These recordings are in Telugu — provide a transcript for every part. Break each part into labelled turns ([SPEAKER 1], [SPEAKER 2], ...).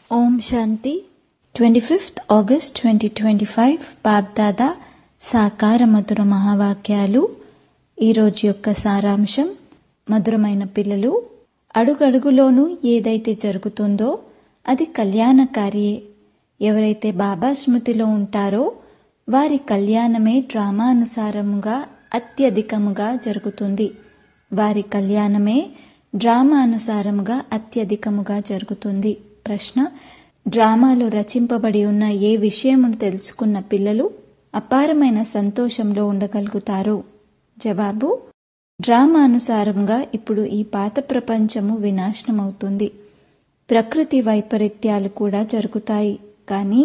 [SPEAKER 1] ఓం శాంతి twenty fifth August twenty twenty five BapDada సాకార మధుర మహావాక్యాలు ఈరోజు యొక్క సారాంశం మధురమైన పిల్లలు అడుగడుగులోనూ ఏదైతే జరుగుతుందో అది కళ్యాణకారియే ఎవరైతే బాబా స్మృతిలో ఉంటారో వారి కళ్యాణమే డ్రామానుసారముగా అత్యధికముగా జరుగుతుంది వారి కళ్యాణమే డ్రామానుసారముగా అత్యధికముగా జరుగుతుంది ప్రశ్న డ్రామాలో రచింపబడి ఉన్న ఏ విషయమును తెలుసుకున్న పిల్లలు అపారమైన సంతోషంలో ఉండగలుగుతారు జవాబు డ్రామానుసారంగా ఇప్పుడు ఈ పాత ప్రపంచము వినాశనమవుతుంది ప్రకృతి వైపరీత్యాలు కూడా జరుగుతాయి కానీ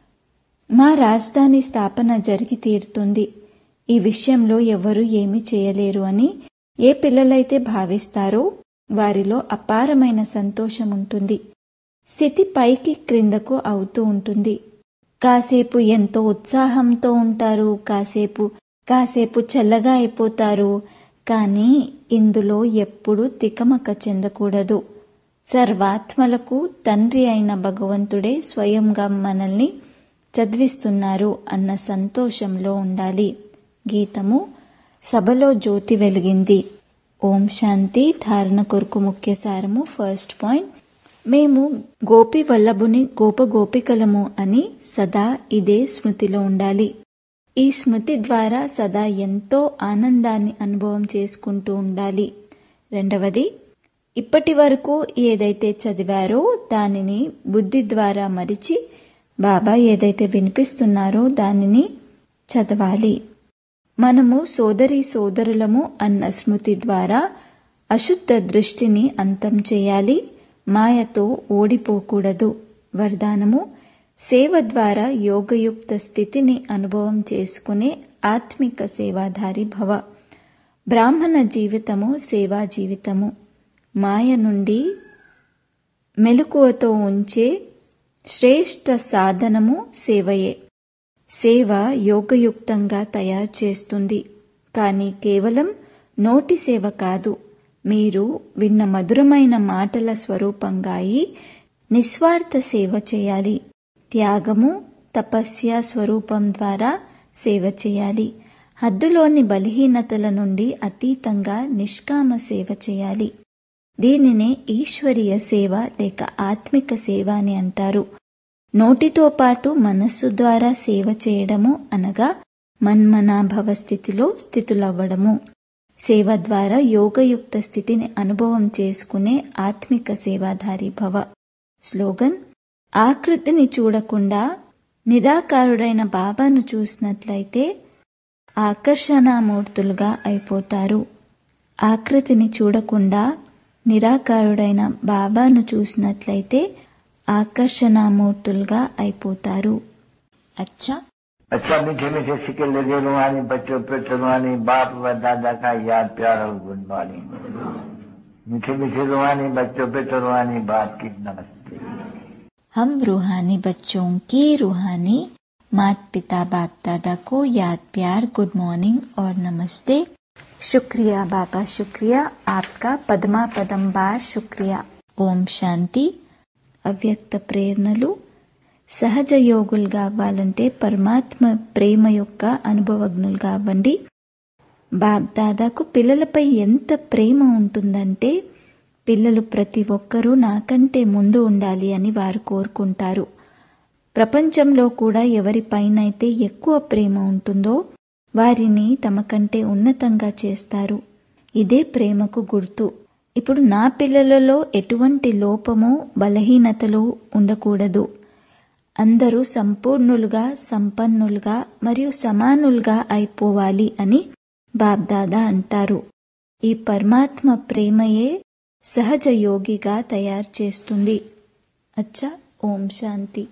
[SPEAKER 1] మా రాజధాని స్థాపన జరిగి తీరుతుంది ఈ విషయంలో ఎవరూ ఏమీ చేయలేరు అని ఏ పిల్లలైతే భావిస్తారో వారిలో అపారమైన సంతోషం ఉంటుంది స్థితి పైకి క్రిందకు అవుతూ ఉంటుంది కాసేపు ఎంతో ఉత్సాహంతో ఉంటారు కాసేపు కాసేపు చల్లగా అయిపోతారు కానీ ఇందులో ఎప్పుడూ తికమక చెందకూడదు సర్వాత్మలకు తండ్రి అయిన భగవంతుడే స్వయంగా మనల్ని చదివిస్తున్నారు అన్న సంతోషంలో ఉండాలి గీతము సభలో జ్యోతి వెలిగింది ఓం శాంతి ధారణ కొరకు ముఖ్య సారము ఫస్ట్ పాయింట్ మేము గోపి వల్లభుని గోప గోపికలము అని సదా ఇదే స్మృతిలో ఉండాలి ఈ స్మృతి ద్వారా సదా ఎంతో ఆనందాన్ని అనుభవం చేసుకుంటూ ఉండాలి రెండవది ఇప్పటి వరకు ఏదైతే చదివారో దానిని బుద్ధి ద్వారా మరిచి బాబా ఏదైతే వినిపిస్తున్నారో దానిని చదవాలి మనము సోదరి సోదరులము అన్న స్మృతి ద్వారా అశుద్ధ దృష్టిని అంతం చేయాలి మాయతో ఓడిపోకూడదు వరదానము సేవ ద్వారా యోగయుక్త స్థితిని అనుభవం చేసుకునే ఆత్మిక సేవాధారి భవ బ్రాహ్మణ జీవితము సేవా జీవితము మాయ నుండి మెలకువతో ఉంచే శ్రేష్ఠ సాధనము సేవయే సేవ యోగయుక్తంగా తయారు చేస్తుంది కానీ కేవలం నోటి సేవ కాదు మీరు విన్న మధురమైన మాటల స్వరూపంగా అయి నిస్వార్థ సేవ చేయాలి త్యాగము తపస్య స్వరూపం ద్వారా సేవ చేయాలి హద్దులోని బలహీనతల నుండి అతీతంగా నిష్కామ సేవ చేయాలి దీనినే ఈశ్వరీయ సేవ లేక ఆత్మిక సేవ అని అంటారు నోటితో పాటు మనస్సు ద్వారా సేవ చేయడము అనగా మన్మనాభవ స్థితిలో స్థితులవ్వడము సేవ ద్వారా యోగయుక్త స్థితిని అనుభవం చేసుకునే ఆత్మిక సేవాధారి భవ స్లోగన్ ఆకృతిని చూడకుండా నిరాకారుడైన బాబాను చూసినట్లయితే ఆకర్షణామూర్తులుగా అయిపోతారు ఆకృతిని చూడకుండా నిరాకారుడైన బాబాను చూసినట్లయితే ఆకర్షణామూర్తులుగా అయిపోతారు అచ్చా
[SPEAKER 2] अच्छा मीठे मीठे सिक्के लगे रुहानी बच्चों पे रुहानी बाप व दादा का याद प्यार और गुड मॉर्निंग मीठे मीठे रुहानी बच्चों पे रुहानी बाप की नमस्ते
[SPEAKER 1] हम रूहानी बच्चों की रूहानी माता पिता बाप दादा को याद प्यार गुड मॉर्निंग और नमस्ते शुक्रिया बाबा शुक्रिया आपका पदमा पदम बार शुक्रिया ఓం శాంతి అవ్యక్త ప్రేరణలు సహజ యోగులుగా అవ్వాలంటే పరమాత్మ ప్రేమ యొక్క అనుభవజ్ఞులుగా అవ్వండి బాబ్ దాదాకు పిల్లలపై ఎంత ప్రేమ ఉంటుందంటే పిల్లలు ప్రతి ఒక్కరూ నాకంటే ముందు ఉండాలి అని వారు కోరుకుంటారు ప్రపంచంలో కూడా ఎవరిపైనైతే ఎక్కువ ప్రేమ ఉంటుందో వారిని తమ కంటే ఉన్నతంగా చేస్తారు ఇదే ప్రేమకు గుర్తు ఇప్పుడు నా పిల్లలలో ఎటువంటి లోపము బలహీనతలు ఉండకూడదు అందరూ సంపూర్ణులుగా సంపన్నులుగా మరియు సమానులుగా అయిపోవాలి అని బాబ్దాదా అంటారు ఈ పరమాత్మ ప్రేమయే సహజ యోగిగా తయారు చేస్తుంది అచ్చా ఓం శాంతి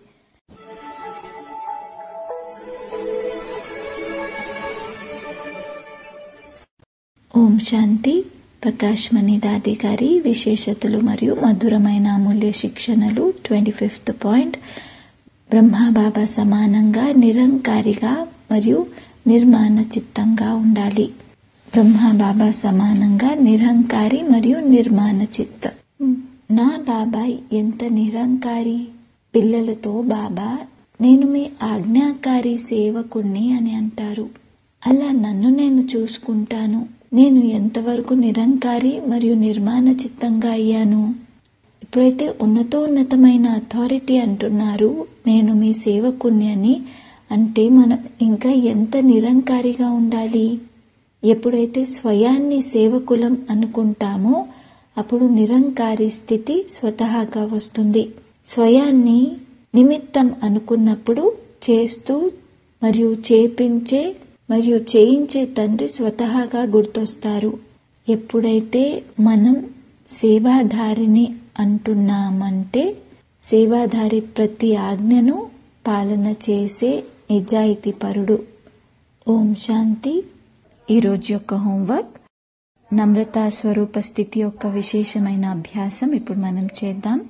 [SPEAKER 1] ఓం శాంతి ప్రకాష్ మణి దాది గారి విశేషతలు మరియు మధురమైన అమూల్య శిక్షణలు ట్వంటీ ఫిఫ్త్ పాయింట్ బ్రహ్మబాబా సమానంగా నిరంకారిగా మరియు నిర్మాణ చిత్తంగా ఉండాలి బ్రహ్మబాబా సమానంగా నిరంకారి మరియు నిర్మాణ చిత్తం నా బాబాయ్ ఎంత నిరంకారి పిల్లలతో బాబా నేను మీ ఆజ్ఞాకారి సేవకుణ్ణి అని అంటారు అలా నన్ను నేను చూసుకుంటాను నేను ఎంతవరకు నిరంకారి మరియు నిర్మాణ చిత్తంగా అయ్యాను ఇప్పుడైతే ఉన్నతోన్నతమైన అథారిటీ అంటున్నారు నేను మీ సేవకుణ్ణి అని అంటే మనం ఇంకా ఎంత నిరంకారిగా ఉండాలి ఎప్పుడైతే స్వయాన్ని సేవకులం అనుకుంటామో అప్పుడు నిరంకారి స్థితి స్వతహాగా వస్తుంది స్వయాన్ని నిమిత్తం అనుకున్నప్పుడు చేస్తూ మరియు చేపించే మరియు చేయించే తండ్రి స్వతహాగా గుర్తొస్తారు ఎప్పుడైతే మనం సేవాధారిని అంటున్నామంటే సేవాధారి ప్రతి ఆజ్ఞను పాలన చేసే నిజాయితీ పరుడు ఓం శాంతి ఈరోజు యొక్క హోంవర్క్ నమ్రతా స్వరూప స్థితి యొక్క విశేషమైన అభ్యాసం ఇప్పుడు మనం చేద్దాం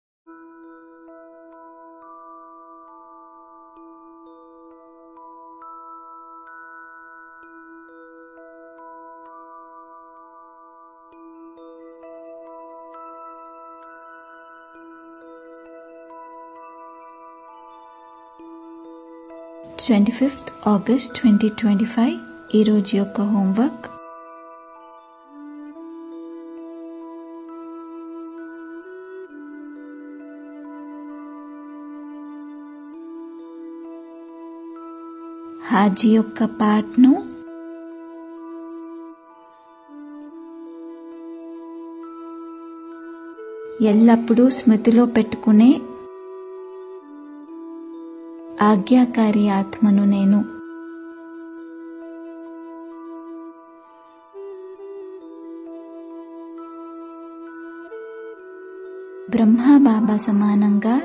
[SPEAKER 1] twenty fifth August twenty twenty five ఈరోజు యొక్క హోంవర్క్ హాజీ యొక్క పార్ట్ను ఎల్లప్పుడూ స్మృతిలో పెట్టుకునే ఆజ్ఞాకారి ఆత్మను నేను బ్రహ్మ బాబా సమానంగా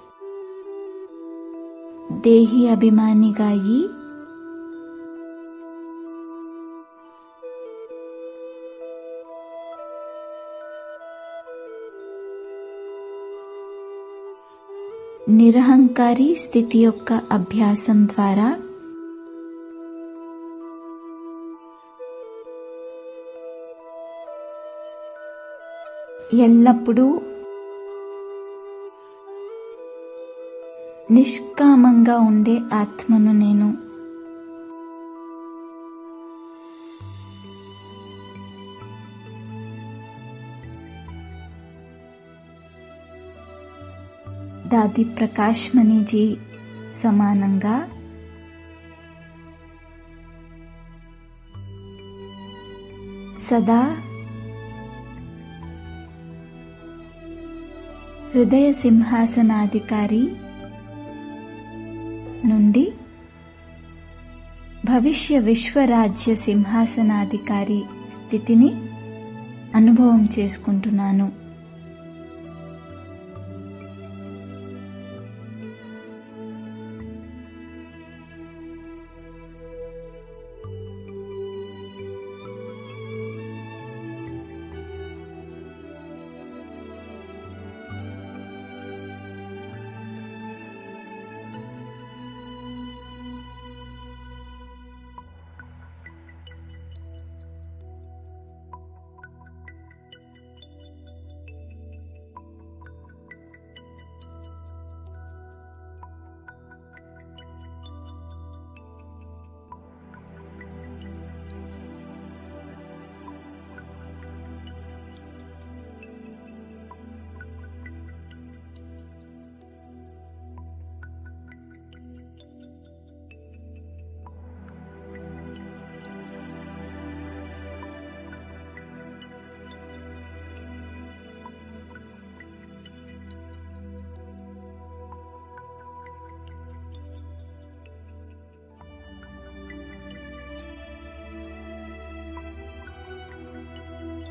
[SPEAKER 1] దేహి అభిమానిగా అయి నిరహంకారి స్థితి యొక్క అభ్యాసం ద్వారా ఎల్లప్పుడూ నిష్కామంగా ఉండే ఆత్మను నేను దాది ప్రకాష్ మణిజీ సమానంగా సదా హృదయ సింహాసనాధికారి నుండి భవిష్య విశ్వరాజ్య సింహాసనాధికారి స్థితిని అనుభవం చేసుకుంటున్నాను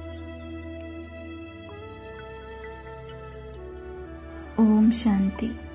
[SPEAKER 1] ఓం శాంతి